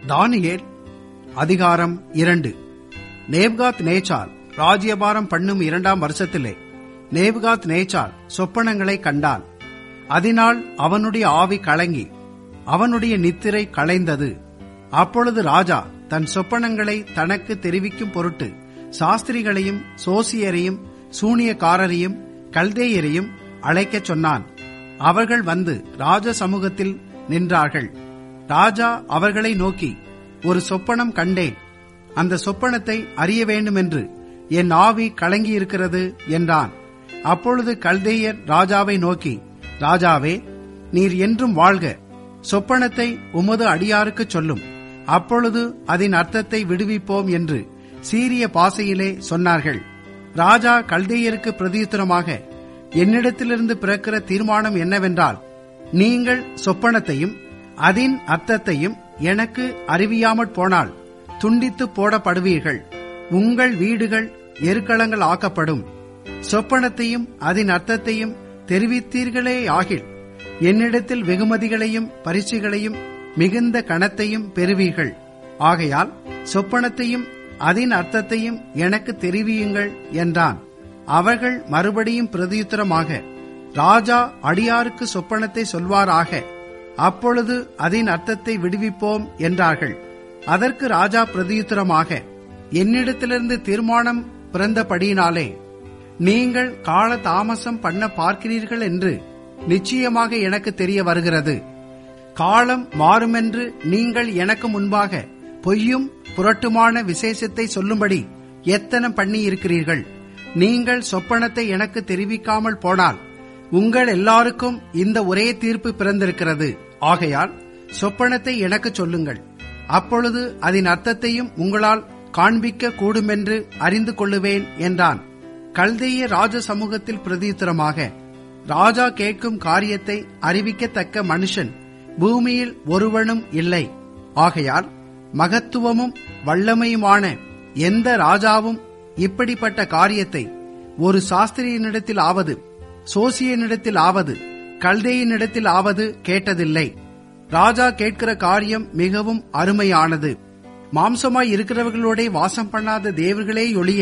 தானியேல் அதிகாரம் இரண்டு நேப்காத் நேச்சார் ராஜ்யபாரம் பண்ணும் இரண்டாம் வருஷத்திலே நேப்காத் நேச்சார் சொப்பனங்களை கண்டான் அதனால் அவனுடைய ஆவி கலங்கி அவனுடைய நித்திரை களைந்தது அப்பொழுது ராஜா தன் சொப்பனங்களை தனக்கு தெரிவிக்கும் பொருட்டு சாஸ்திரிகளையும் சோசியரையும் சூனியக்காரரையும் கல்தேயரையும் அழைக்கச் சொன்னான் அவர்கள் வந்து ராஜ சமூகத்தில் நின்றார்கள் ராஜா அவர்களை நோக்கி ஒரு சொப்பனம் கண்டேன் அந்த சொப்பனத்தை அறிய வேண்டுமென்று என் ஆவி கலங்கியிருக்கிறது என்றான் அப்பொழுது கல்தேயர் ராஜாவை நோக்கி ராஜாவே நீர் என்றும் வாழ்க சொப்பனத்தை உமது அடியாருக்குச் சொல்லும் அப்பொழுது அதன் அர்த்தத்தை விடுவிப்போம் என்று சீரிய பாசையிலே சொன்னார்கள் ராஜா கல்தேயருக்கு பிரதியுத்தரமாக என்னிடத்திலிருந்து பிறக்கிற தீர்மானம் என்னவென்றால் நீங்கள் சொப்பனத்தையும் அதன் அர்த்தத்தையும் எனக்கு அறிவியாமற் போனால் துண்டித்து போடப்படுவீர்கள் உங்கள் வீடுகள் எருக்களங்கள் ஆக்கப்படும் சொப்பனத்தையும் அதன் அர்த்தத்தையும் தெரிவித்தீர்களே ஆகில் என்னிடத்தில் வெகுமதிகளையும் பரிசுகளையும் மிகுந்த கணத்தையும் பெறுவீர்கள் ஆகையால் சொப்பனத்தையும் அதன் அர்த்தத்தையும் எனக்கு தெரிவியுங்கள் என்றான் அவர்கள் மறுபடியும் பிரதியுத்தரமாக ராஜா அடியாருக்கு சொப்பனத்தை சொல்வாராக அப்பொழுது அதன் அர்த்தத்தை விடுவிப்போம் என்றார்கள் அதற்கு ராஜா பிரதியுத்தரமாக என்னிடத்திலிருந்து தீர்மானம் பிறந்தபடியினாலே நீங்கள் கால தாமசம் பண்ண பார்க்கிறீர்கள் என்று நிச்சயமாக எனக்கு தெரிய வருகிறது காலம் மாறுமென்று நீங்கள் எனக்கு முன்பாக பொய்யும் புரட்டுமான விசேஷத்தை சொல்லும்படி எத்தனம் பண்ணி இருக்கிறீர்கள் நீங்கள் சொப்பனத்தை எனக்கு தெரிவிக்காமல் போனால் உங்கள் எல்லாருக்கும் இந்த ஒரே தீர்ப்பு பிறந்திருக்கிறது ஆகையால் சொப்பனத்தை எனக்கு சொல்லுங்கள் அப்பொழுது அதன் அர்த்தத்தையும் உங்களால் காண்பிக்க கூடுமென்று அறிந்து கொள்ளுவேன் என்றான் கல்தேய ராஜ சமூகத்தில் பிரதியுத்தரமாக ராஜா கேட்கும் காரியத்தை அறிவிக்கத்தக்க மனுஷன் பூமியில் ஒருவனும் இல்லை ஆகையால் மகத்துவமும் வல்லமையுமான எந்த ராஜாவும் இப்படிப்பட்ட காரியத்தை ஒரு சாஸ்திரியனிடத்தில் ஆவது சோசியனிடத்தில் ஆவது கல்தேயனிடத்தில் ஆவது கேட்டதில்லை ராஜா கேட்கிற காரியம் மிகவும் அருமையானது மாம்சமாய் இருக்கிறவர்களோட வாசம் பண்ணாத தேவர்களே ஒழிய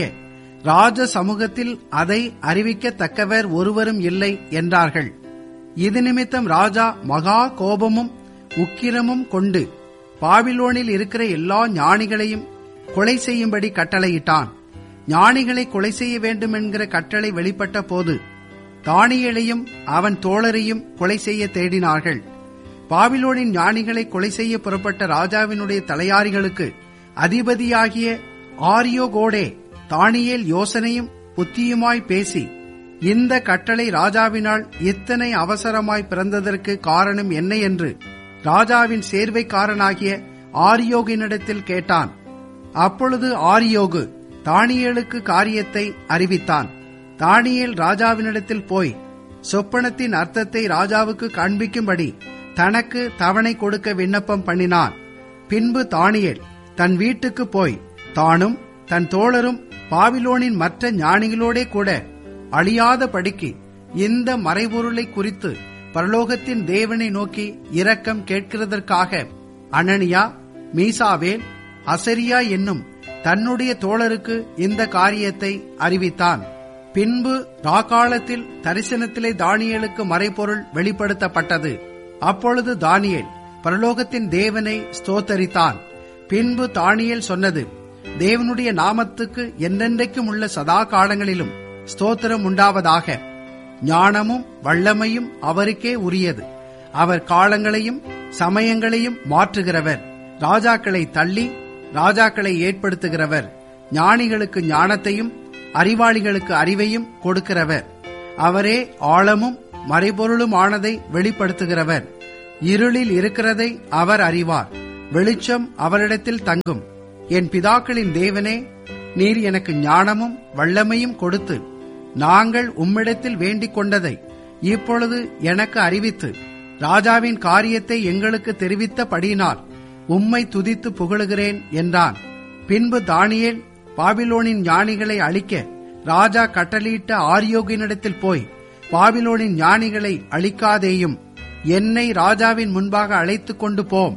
ராஜ சமூகத்தில் அதை அறிவிக்கத்தக்கவர் ஒருவரும் இல்லை என்றார்கள் இது நிமித்தம் ராஜா மகா கோபமும் உக்கிரமும் கொண்டு பாபிலோனில் இருக்கிற எல்லா ஞானிகளையும் கொலை செய்யும்படி கட்டளையிட்டான் ஞானிகளை கொலை செய்ய வேண்டும் என்கிற கட்டளை வெளிப்பட்ட போது தானியலையும் அவன் தோழரையும் கொலை செய்ய தேடினார்கள் பாபிலோனின் ஞானிகளை கொலை செய்ய புறப்பட்ட ராஜாவினுடைய தலையாரிகளுக்கு அதிபதியாகிய ஆரியோகோடே தானியேல் யோசனையும் புத்தியுமாய் பேசி இந்த கட்டளை ராஜாவினால் இத்தனை அவசரமாய் பிறந்ததற்கு காரணம் என்ன என்று ராஜாவின் சேர்வைக்காரனாகிய ஆரியோகினிடத்தில் கேட்டான் அப்பொழுது ஆரியோகு தானியேலுக்கு காரியத்தை அறிவித்தான் தானியேல் ராஜாவினிடத்தில் போய் சொப்பனத்தின் அர்த்தத்தை ராஜாவுக்கு காண்பிக்கும்படி தனக்கு தவணை கொடுக்க விண்ணப்பம் பண்ணினான் பின்பு தானியேல் தன் வீட்டுக்கு போய் தானும் தன் தோழரும் பாவிலோனின் மற்ற ஞானிகளோடே கூட அழியாத படிக்கு இந்த மறைபொருளை குறித்து பரலோகத்தின் தேவனை நோக்கி இரக்கம் கேட்கிறதற்காக அனனியா மீசாவேல் அசரியா என்னும் தன்னுடைய தோழருக்கு இந்த காரியத்தை அறிவித்தான் பின்பு ராக்காலத்தில் தரிசனத்திலே தானியலுக்கு மறைபொருள் வெளிப்படுத்தப்பட்டது அப்பொழுது தானியேல் பரலோகத்தின் தேவனை ஸ்தோத்தரித்தான் பின்பு தானியேல் சொன்னது தேவனுடைய நாமத்துக்கு என்றென்றைக்கும் உள்ள சதா காலங்களிலும் ஸ்தோத்திரம் உண்டாவதாக ஞானமும் வல்லமையும் அவருக்கே உரியது அவர் காலங்களையும் சமயங்களையும் மாற்றுகிறவர் ராஜாக்களை தள்ளி ராஜாக்களை ஏற்படுத்துகிறவர் ஞானிகளுக்கு ஞானத்தையும் அறிவாளிகளுக்கு அறிவையும் கொடுக்கிறவர் அவரே ஆழமும் மறைபொருளுமானதை வெளிப்படுத்துகிறவர் இருளில் இருக்கிறதை அவர் அறிவார் வெளிச்சம் அவரிடத்தில் தங்கும் என் பிதாக்களின் தேவனே நீர் எனக்கு ஞானமும் வல்லமையும் கொடுத்து நாங்கள் உம்மிடத்தில் வேண்டிக் கொண்டதை இப்பொழுது எனக்கு அறிவித்து ராஜாவின் காரியத்தை எங்களுக்கு தெரிவித்தபடியினால் உம்மை துதித்து புகழுகிறேன் என்றான் பின்பு தானியேல் பாபிலோனின் ஞானிகளை அழிக்க ராஜா கட்டளையிட்ட ஆரியோகினிடத்தில் போய் பாபிலோனின் ஞானிகளை அழிக்காதேயும் என்னை ராஜாவின் முன்பாக அழைத்துக் கொண்டு போம்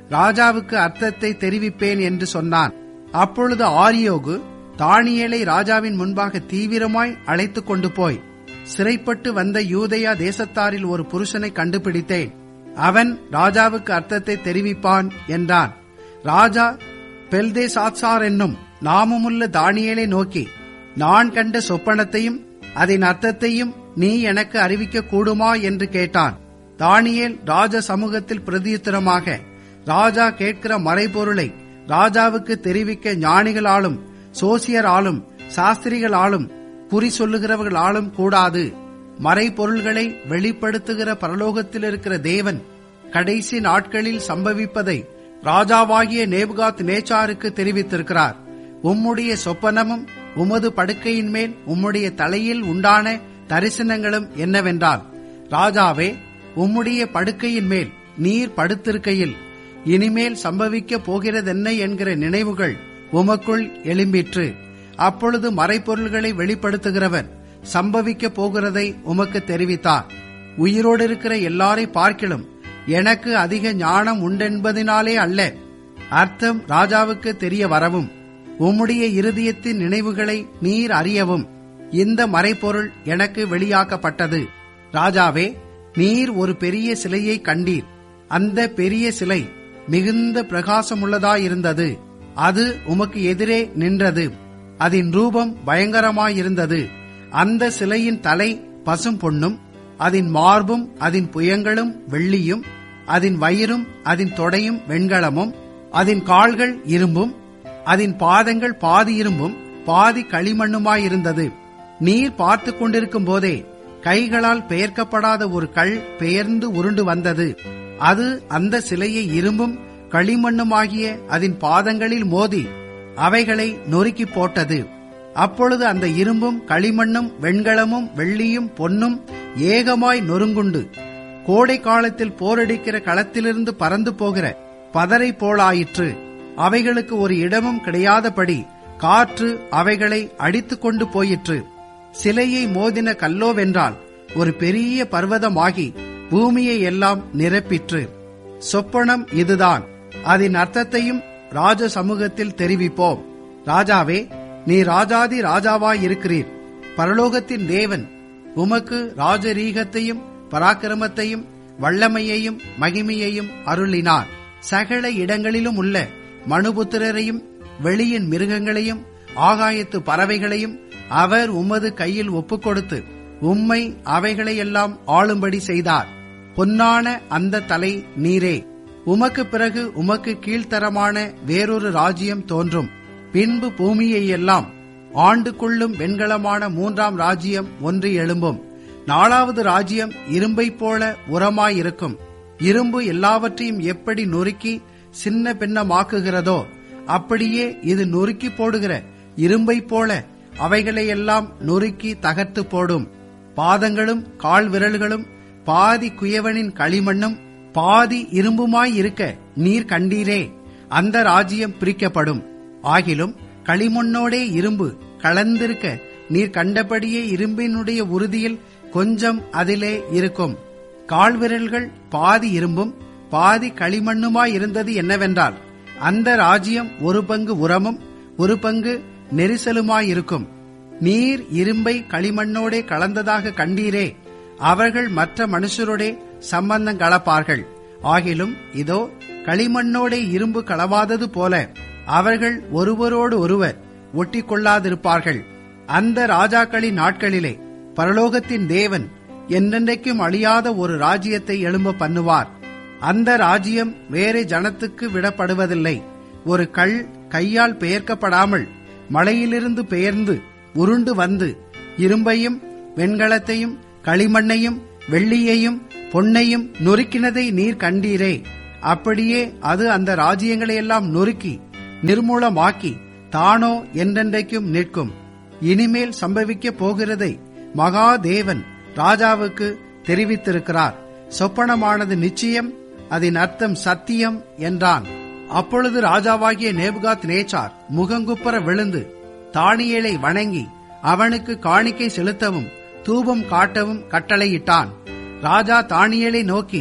ராஜாவுக்கு அர்த்தத்தை தெரிவிப்பேன் என்று சொன்னான் அப்பொழுது ஆரியோகு தானியேலை ராஜாவின் முன்பாக தீவிரமாய் அழைத்துக் கொண்டு போய் சிறைப்பட்டு வந்த யூதயா தேசத்தாரில் ஒரு புருஷனை கண்டுபிடித்தேன் அவன் ராஜாவுக்கு அர்த்தத்தை தெரிவிப்பான் என்றான் ராஜா பெல்தே சாத்சார் என்னும் நாமமுள்ள தானியேலை நோக்கி நான் கண்ட சொப்பனத்தையும் அதன் அர்த்தத்தையும் நீ எனக்கு அறிவிக்க கூடுமா என்று கேட்டான் தானியேல் ராஜ சமூகத்தில் பிரதியுத்தரமாக ராஜா கேட்கிற மறைபொருளை ராஜாவுக்கு தெரிவிக்க ஞானிகளாலும் சோசியராலும் சாஸ்திரிகளாலும் குறி சொல்லுகிறவர்களாலும் கூடாது மறைபொருள்களை வெளிப்படுத்துகிற பரலோகத்தில் இருக்கிற தேவன் கடைசி நாட்களில் சம்பவிப்பதை ராஜாவாகிய நேபுகாத் நேச்சாருக்கு தெரிவித்திருக்கிறார் உம்முடைய சொப்பனமும் உமது படுக்கையின் மேல் உம்முடைய தலையில் உண்டான தரிசனங்களும் என்னவென்றால் ராஜாவே உம்முடைய படுக்கையின் மேல் நீர் படுத்திருக்கையில் இனிமேல் சம்பவிக்க போகிறதென்ன என்கிற நினைவுகள் உமக்குள் எழும்பிற்று அப்பொழுது மறைப்பொருள்களை வெளிப்படுத்துகிறவர் சம்பவிக்க போகிறதை உமக்கு தெரிவித்தார் உயிரோடு இருக்கிற எல்லாரை பார்க்கிலும் எனக்கு அதிக ஞானம் உண்டென்பதினாலே அல்ல அர்த்தம் ராஜாவுக்கு தெரிய வரவும் உம்முடைய இருதயத்தின் நினைவுகளை நீர் அறியவும் இந்த மறைப்பொருள் எனக்கு வெளியாக்கப்பட்டது ராஜாவே நீர் ஒரு பெரிய சிலையை கண்டீர் அந்த பெரிய சிலை மிகுந்த பிரகாசமுள்ளதாயிருந்தது அது உமக்கு எதிரே நின்றது அதன் ரூபம் பயங்கரமாயிருந்தது அந்த சிலையின் தலை பசும் பொன்னும் அதன் மார்பும் அதன் புயங்களும் வெள்ளியும் அதன் வயிறும் அதன் தொடையும் வெண்கலமும் அதன் கால்கள் இரும்பும் அதன் பாதங்கள் பாதி இரும்பும் பாதி களிமண்ணுமாயிருந்தது நீர் பார்த்து கொண்டிருக்கும் போதே கைகளால் பெயர்க்கப்படாத ஒரு கல் பெயர்ந்து உருண்டு வந்தது அது அந்த சிலையை இரும்பும் களிமண்ணுமாகிய அதன் பாதங்களில் மோதி அவைகளை நொறுக்கி போட்டது அப்பொழுது அந்த இரும்பும் களிமண்ணும் வெண்கலமும் வெள்ளியும் பொன்னும் ஏகமாய் நொறுங்குண்டு கோடை காலத்தில் போரடிக்கிற களத்திலிருந்து பறந்து போகிற பதரை போலாயிற்று அவைகளுக்கு ஒரு இடமும் கிடையாதபடி காற்று அவைகளை அடித்துக் கொண்டு போயிற்று சிலையை மோதின கல்லோவென்றால் ஒரு பெரிய பர்வதமாகி பூமியை எல்லாம் நிரப்பிற்று சொப்பனம் இதுதான் அதன் அர்த்தத்தையும் ராஜ சமூகத்தில் தெரிவிப்போம் ராஜாவே நீ ராஜாதி ராஜாவாய் இருக்கிறீர் பரலோகத்தின் தேவன் உமக்கு ராஜரீகத்தையும் பராக்கிரமத்தையும் வல்லமையையும் மகிமையையும் அருளினார் சகல இடங்களிலும் உள்ள மனுபுத்திரரையும் வெளியின் மிருகங்களையும் ஆகாயத்து பறவைகளையும் அவர் உமது கையில் ஒப்புக்கொடுத்து உம்மை அவைகளையெல்லாம் ஆளும்படி செய்தார் பொன்னான அந்த தலை நீரே உமக்கு பிறகு உமக்கு கீழ்த்தரமான வேறொரு ராஜ்யம் தோன்றும் பின்பு பூமியை எல்லாம் ஆண்டு கொள்ளும் வெண்கலமான மூன்றாம் ராஜ்யம் ஒன்று எழும்பும் நாலாவது ராஜ்யம் இரும்பைப் போல உரமாயிருக்கும் இரும்பு எல்லாவற்றையும் எப்படி நொறுக்கி சின்ன பின்னமாக்குகிறதோ அப்படியே இது நொறுக்கி போடுகிற இரும்பைப் போல அவைகளையெல்லாம் நொறுக்கி தகர்த்து போடும் பாதங்களும் கால் விரல்களும் பாதி குயவனின் களிமண்ணும் பாதி இரும்புமாய் இருக்க நீர் கண்டீரே அந்த ராஜ்யம் பிரிக்கப்படும் ஆகிலும் களிமண்ணோடே இரும்பு கலந்திருக்க நீர் கண்டபடியே இரும்பினுடைய உறுதியில் கொஞ்சம் அதிலே இருக்கும் கால்விரல்கள் பாதி இரும்பும் பாதி களிமண்ணுமாய் இருந்தது என்னவென்றால் அந்த ராஜ்யம் ஒரு பங்கு உரமும் ஒரு பங்கு நெரிசலுமாயிருக்கும் நீர் இரும்பை களிமண்ணோடே கலந்ததாக கண்டீரே அவர்கள் மற்ற மனுஷரோடே சம்பந்தம் கலப்பார்கள் ஆகிலும் இதோ களிமண்ணோடே இரும்பு களவாதது போல அவர்கள் ஒருவரோடு ஒருவர் ஒட்டி கொள்ளாதிருப்பார்கள் அந்த ராஜாக்களின் நாட்களிலே பரலோகத்தின் தேவன் என்றென்றைக்கும் அழியாத ஒரு ராஜ்யத்தை எழும்ப பண்ணுவார் அந்த ராஜ்யம் வேறு ஜனத்துக்கு விடப்படுவதில்லை ஒரு கல் கையால் பெயர்க்கப்படாமல் மலையிலிருந்து பெயர்ந்து உருண்டு வந்து இரும்பையும் வெண்கலத்தையும் களிமண்ணையும் வெள்ளியையும் பொன்னையும் நொறுக்கினதை நீர் கண்டீரே அப்படியே அது அந்த ராஜ்யங்களையெல்லாம் நொறுக்கி நிர்மூலமாக்கி தானோ என்றென்றைக்கும் நிற்கும் இனிமேல் சம்பவிக்க போகிறதை மகாதேவன் ராஜாவுக்கு தெரிவித்திருக்கிறார் சொப்பனமானது நிச்சயம் அதன் அர்த்தம் சத்தியம் என்றான் அப்பொழுது ராஜாவாகிய நேபுகாத் நேச்சார் முகங்குப்புற விழுந்து தானியேலை வணங்கி அவனுக்கு காணிக்கை செலுத்தவும் தூபம் காட்டவும் கட்டளையிட்டான் ராஜா தானியேலை நோக்கி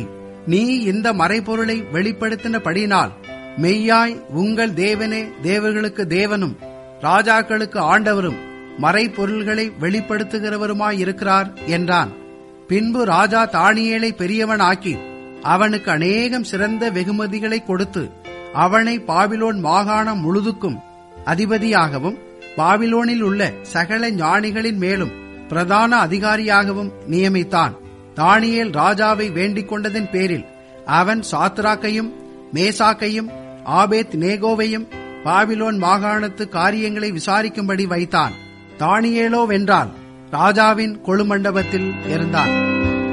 நீ இந்த மறைபொருளை வெளிப்படுத்தினபடினால் மெய்யாய் உங்கள் தேவனே தேவர்களுக்கு தேவனும் ராஜாக்களுக்கு ஆண்டவரும் மறைபொருள்களை வெளிப்படுத்துகிறவருமாயிருக்கிறார் என்றான் பின்பு ராஜா தானியேலை பெரியவனாக்கி அவனுக்கு அநேகம் சிறந்த வெகுமதிகளை கொடுத்து அவனை பாபிலோன் மாகாணம் முழுதுக்கும் அதிபதியாகவும் பாபிலோனில் உள்ள சகல ஞானிகளின் மேலும் பிரதான அதிகாரியாகவும் நியமித்தான் தானியேல் ராஜாவை வேண்டிக் கொண்டதன் பேரில் அவன் சாத்ராக்கையும் மேசாக்கையும் ஆபேத் நேகோவையும் பாபிலோன் மாகாணத்து காரியங்களை விசாரிக்கும்படி வைத்தான் தானியேலோ வென்றால் ராஜாவின் கொழுமண்டபத்தில் இருந்தான்